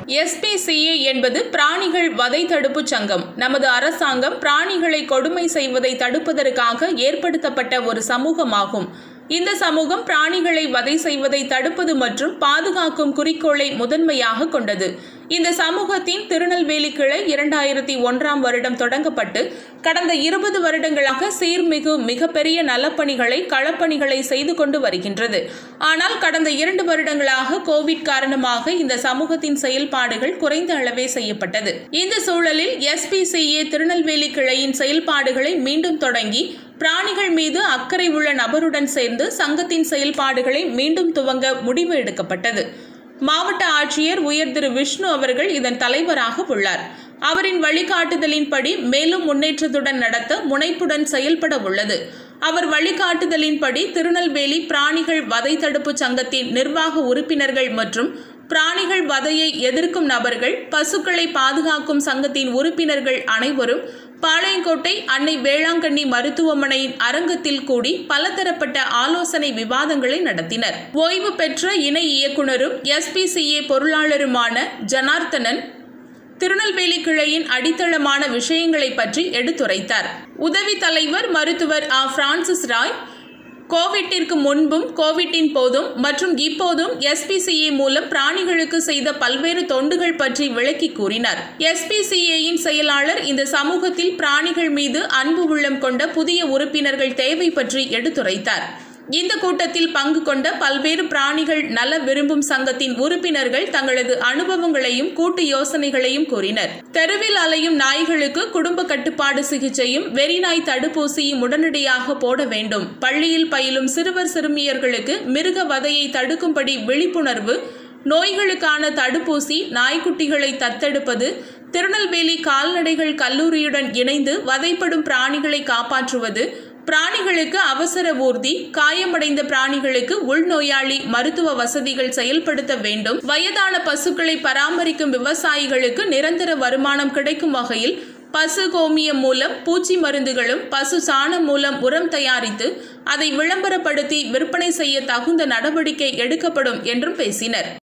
SPCA என்பது பிராணிகள் வதை தடுப்பு சங்கம் நமது அரசாங்கம் பிராணிகளை கொடுமை செய்வதை தடுப்பதற்காக ஏற்படுத்தப்பட்ட ஒரு சமூகமாகும் இந்த சமூகம் பிராணிகளை வதை செய்வதை தடுப்பது மற்றும் பாதுகாக்கும் குறிக்கோளை முதன்மையாக கொண்டது இந்த சமூகத்தின் திருநெல்வேலி கிளை இரண்டாயிரத்தி ஒன்றாம் வருடம் தொடங்கப்பட்டு கடந்த இருபது வருடங்களாக சீர்மிகு மிகப்பெரிய நலப்பணிகளை களப்பணிகளை செய்து கொண்டு வருகின்றது ஆனால் கடந்த இரண்டு வருடங்களாக கோவிட் காரணமாக இந்த சமூகத்தின் செயல்பாடுகள் குறைந்த அளவே செய்யப்பட்டது இந்த சூழலில் எஸ்பிசிஏ திருநெல்வேலி கிளையின் செயல்பாடுகளை மீண்டும் தொடங்கி பிராணிகள் மீது அக்கறை உள்ள நபருடன் சேர்ந்து சங்கத்தின் செயல்பாடுகளை மீண்டும் துவங்க முடிவு எடுக்கப்பட்டது மாவட்ட ஆட்சியர் உயர் திரு விஷ்ணு அவர்கள் இதன் தலைவராக உள்ளார் அவரின் வழிகாட்டுதலின்படி மேலும் முன்னேற்றத்துடன் நடத்த முனைப்புடன் செயல்பட உள்ளது அவர் வழிகாட்டுதலின்படி திருநெல்வேலி பிராணிகள் வதை தடுப்பு சங்கத்தின் நிர்வாக உறுப்பினர்கள் மற்றும் பிராணிகள் வதையை எதிர்க்கும் நபர்கள் பசுக்களை பாதுகாக்கும் சங்கத்தின் உறுப்பினர்கள் அனைவரும் பாளையங்கோட்டை அன்னை வேளாங்கண்ணி மருத்துவமனையின் அரங்கத்தில் கூடி பலதரப்பட்ட ஆலோசனை விவாதங்களை நடத்தினர் ஓய்வு பெற்ற இணை இயக்குநரும் எஸ்பிசிஏ பொருளாளருமான ஜனார்த்தனன் திருநெல்வேலி கிளையின் அடித்தளமான விஷயங்களை பற்றி எடுத்துரைத்தார் உதவி தலைவர் மருத்துவர் ஆ பிரான்சிஸ் ராய் கோவிட்டிற்கு முன்பும் கோவிட்டின் போதும் மற்றும் இப்போதும் எஸ்பிசிஏ மூலம் பிராணிகளுக்கு செய்த பல்வேறு தொண்டுகள் பற்றி விளக்கி கூறினார் எஸ்பிசிஏயின் செயலாளர் இந்த சமூகத்தில் பிராணிகள் மீது அன்பு உள்ளம் கொண்ட புதிய உறுப்பினர்கள் தேவை பற்றி எடுத்துரைத்தார் இந்த கூட்டத்தில் பங்கு கொண்ட பல்வேறு பிராணிகள் நல விரும்பும் சங்கத்தின் உறுப்பினர்கள் தங்களது அனுபவங்களையும் கூட்டு யோசனைகளையும் கூறினர் தெருவில் அலையும் நாய்களுக்கு குடும்ப கட்டுப்பாடு சிகிச்சையும் வெறிநாய் தடுப்பூசியும் உடனடியாக போட வேண்டும் பள்ளியில் பயிலும் சிறுவர் சிறுமியர்களுக்கு மிருக வதையை தடுக்கும்படி விழிப்புணர்வு நோய்களுக்கான தடுப்பூசி நாய்க்குட்டிகளை தத்தெடுப்பது திருநெல்வேலி கால்நடைகள் கல்லூரியுடன் இணைந்து வதைப்படும் பிராணிகளை காப்பாற்றுவது பிராணிகளுக்கு அவசர ஊர்தி காயமடைந்த பிராணிகளுக்கு உள்நோயாளி மருத்துவ வசதிகள் செயல்படுத்த வேண்டும் வயதான பசுக்களை பராமரிக்கும் விவசாயிகளுக்கு நிரந்தர வருமானம் கிடைக்கும் வகையில் பசு கோமியம் மூலம் பூச்சி மருந்துகளும் பசு சாணம் மூலம் உரம் தயாரித்து அதை விளம்பரப்படுத்தி விற்பனை செய்ய தகுந்த நடவடிக்கை எடுக்கப்படும் என்றும் பேசினர்